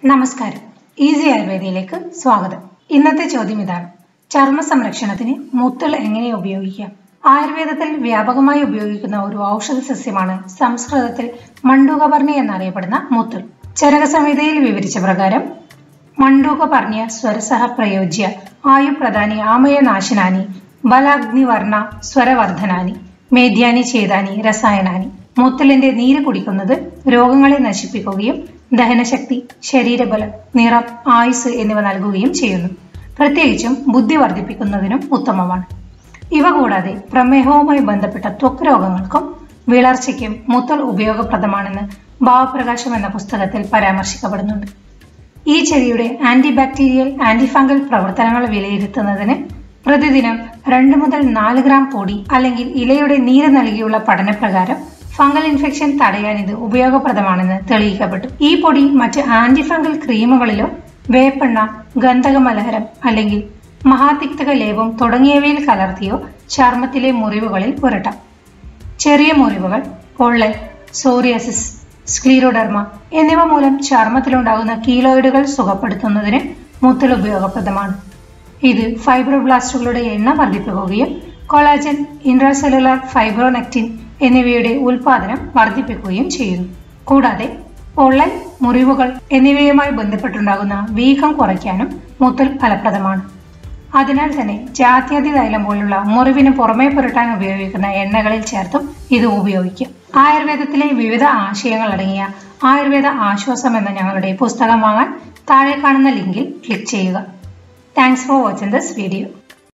നമസ്കാരം ഈസി ആയുർവേദയിലേക്ക് സ്വാഗതം ഇന്നത്തെ ചോദ്യം ഇതാണ് ചർമ്മ സംരക്ഷണത്തിന് മുത്തൾ എങ്ങനെ ഉപയോഗിക്കാം ആയുർവേദത്തിൽ വ്യാപകമായി ഉപയോഗിക്കുന്ന ഒരു ഔഷധ സസ്യമാണ് സംസ്കൃതത്തിൽ മണ്ടൂകപർണി എന്നറിയപ്പെടുന്ന മുത്തൾ ചരകസംഹിതയിൽ വിവരിച്ച പ്രകാരം മണ്ടൂകപർണ്യ സ്വരസഹ പ്രയോജ്യ ആയുപ്രധാനി ആമയനാശനാനി ബലാഗ്നിവർണ സ്വരവർദ്ധനാനി മേധ്യാനി ചേതാനി രസായനാനി മുത്തലിന്റെ നീര് കുടിക്കുന്നത് രോഗങ്ങളെ നശിപ്പിക്കുകയും ദഹനശക്തി ശരീരബലം നിറം ആയുസ് എന്നിവ നൽകുകയും ചെയ്യുന്നു പ്രത്യേകിച്ചും ബുദ്ധി വർദ്ധിപ്പിക്കുന്നതിനും ഉത്തമമാണ് ഇവ കൂടാതെ പ്രമേഹവുമായി ബന്ധപ്പെട്ട ത്വക്ക് രോഗങ്ങൾക്കും വിളർച്ചയ്ക്കും മുത്തൽ ഉപയോഗപ്രദമാണെന്ന് ഭാവപ്രകാശം എന്ന പുസ്തകത്തിൽ പരാമർശിക്കപ്പെടുന്നുണ്ട് ഈ ചെടിയുടെ ആന്റി ബാക്ടീരിയൽ ആന്റി ഫംഗൽ പ്രവർത്തനങ്ങൾ വിലയിരുത്തുന്നതിന് പ്രതിദിനം രണ്ട് മുതൽ നാല് ഗ്രാം പൊടി അല്ലെങ്കിൽ ഇലയുടെ നീര് നൽകിയുള്ള പഠനപ്രകാരം ഫംഗൽ ഇൻഫെക്ഷൻ തടയാൻ ഇത് ഉപയോഗപ്രദമാണെന്ന് തെളിയിക്കപ്പെട്ടു ഈ പൊടി മറ്റ് ആന്റി ഫംഗൽ ക്രീമുകളിലോ വേപ്പെണ്ണ ഗന്ധകമലഹരം അല്ലെങ്കിൽ മഹാതിക്തക ലേപം തുടങ്ങിയവയിൽ കലർത്തിയോ ചർമ്മത്തിലെ മുറിവുകളിൽ പുരട്ടാം ചെറിയ മുറിവുകൾ പൊള്ളൽ സോറിയസിസ് സ്ക്ലീരോഡർമ എന്നിവ മൂലം ചർമ്മത്തിലുണ്ടാകുന്ന കീലോയിഡുകൾ സുഖപ്പെടുത്തുന്നതിന് മുത്തൽ ഉപയോഗപ്രദമാണ് ഇത് ഫൈബ്രോബ്ലാസ്റ്റുകളുടെ എണ്ണം വർദ്ധിപ്പിക്കുകയും കൊളാജൻ ഇൻട്രാസെല്ലുലാർ ഫൈബ്രോനെക്റ്റിൻ എന്നിവയുടെ ഉൽപാദനം വർദ്ധിപ്പിക്കുകയും ചെയ്യുന്നു കൂടാതെ പൊള്ളൽ മുറിവുകൾ എന്നിവയുമായി ബന്ധപ്പെട്ടുണ്ടാകുന്ന വീക്കം കുറയ്ക്കാനും മുത്തൽ ഫലപ്രദമാണ് അതിനാൽ തന്നെ ജാത്യാതി തൈലം പോലുള്ള മുറിവിന് പുറമേ പുരട്ടാൻ ഉപയോഗിക്കുന്ന എണ്ണകളിൽ ചേർത്തും ഇത് ഉപയോഗിക്കും ആയുർവേദത്തിലെ വിവിധ ആശയങ്ങൾ അടങ്ങിയ ആയുർവേദ ആശ്വാസം എന്ന ഞങ്ങളുടെ പുസ്തകം വാങ്ങാൻ താഴെ കാണുന്ന ലിങ്കിൽ ക്ലിക്ക് ചെയ്യുക thanks for watching this video